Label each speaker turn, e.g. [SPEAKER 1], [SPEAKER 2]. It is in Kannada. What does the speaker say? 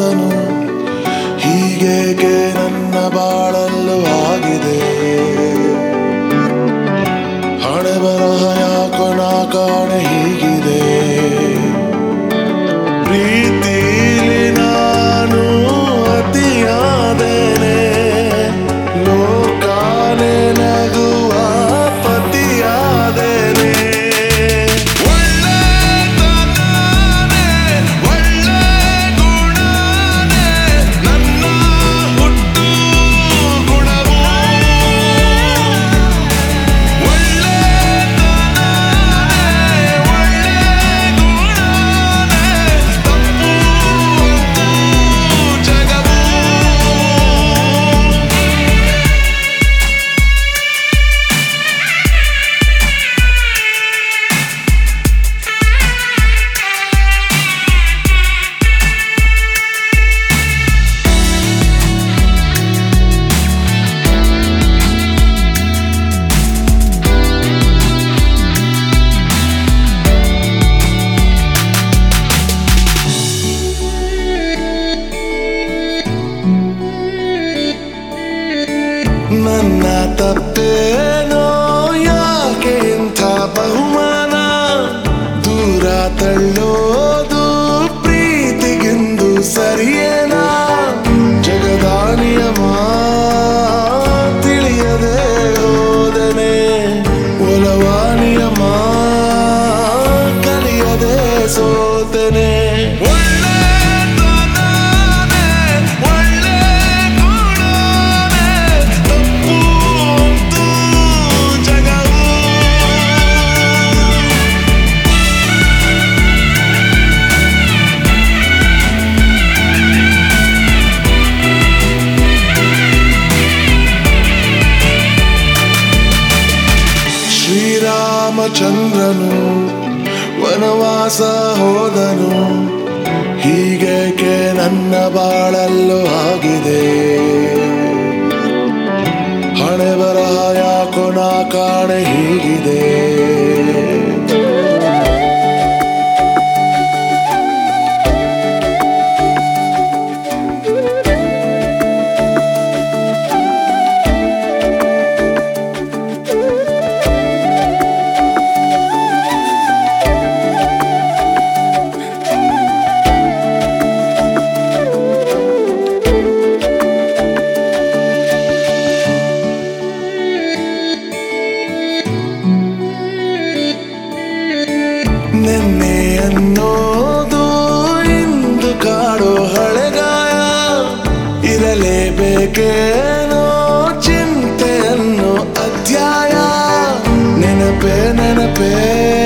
[SPEAKER 1] ಹೋದನು ಹೀಗೇಗೆ ನನ್ನ ಬಾಳಲು ಆಗಿದೆ ಹಣೆ ಬರಹ ಯಾಕೋ ನಾ ಕಾಣೆ ಹೀಗಿದೆ ಪ್ರೀತಿಲಿ ನಾನು ಅತಿಯಾದೇನೆ ಲೋಕಾನೆ ನಗುವ ಪತಿಯಾದೇನೆ ಒಳ್ಳೆತನನೇ, ಒಳ್ಳೆ ಗುಣನೇ ನನ್ನ ಹುಟ್ಟು ಗುಣವು ಒಳ್ಳೆತನನೇ, ಒಳ್ಳೆ ಗುಣನೇ ತಪ್ಪು ಅಂದು ಜಗವು ನನ್ನ ತಪ್ಪೇನೋ ಯಾಕೆ ಇಂಥ ಬಹುಮಾನ ದೂರ ತಳ್ಳೋದು ಪ್ರೀತಿಗೆಂದು ಸರಿಯೇನಾ ಜಗದ ನಿಯಮ ತಿಳಿಯದೆ ಹೋದನೆ ಒಲವ ನಿಯಮ ಕಲಿಯದೆ ಸೋತನೆ ಒಳ್ಳೆತನನೇ, ಒಳ್ಳೆ ಗುಣನೇ ತಪ್ಪು ಅಂತು ಜಗವು ಶ್ರೀರಾಮಚಂದ್ರನು ವನವಾಸ ಹೋದನು ಹೀಗೇಕೆ ನನ್ನ ಬಾಳಲ್ಲೂ ಆಗಿದೆ ಹಣೆ ಬರಹ ಯಾಕೋ ನಾ ಕಾಣೆ ಹೀಗಿದೆ ನಿನ್ನೆ ಅನ್ನೋದು ಇಂದು ಕಾಡೋ ಹಳೆಗಾಯ ಇರಲೇಬೇಕೇನೋ ಚಿಂತೆ ಅನ್ನೋ ಅಧ್ಯಾಯ ನೆನಪೇ ನೆನಪೇ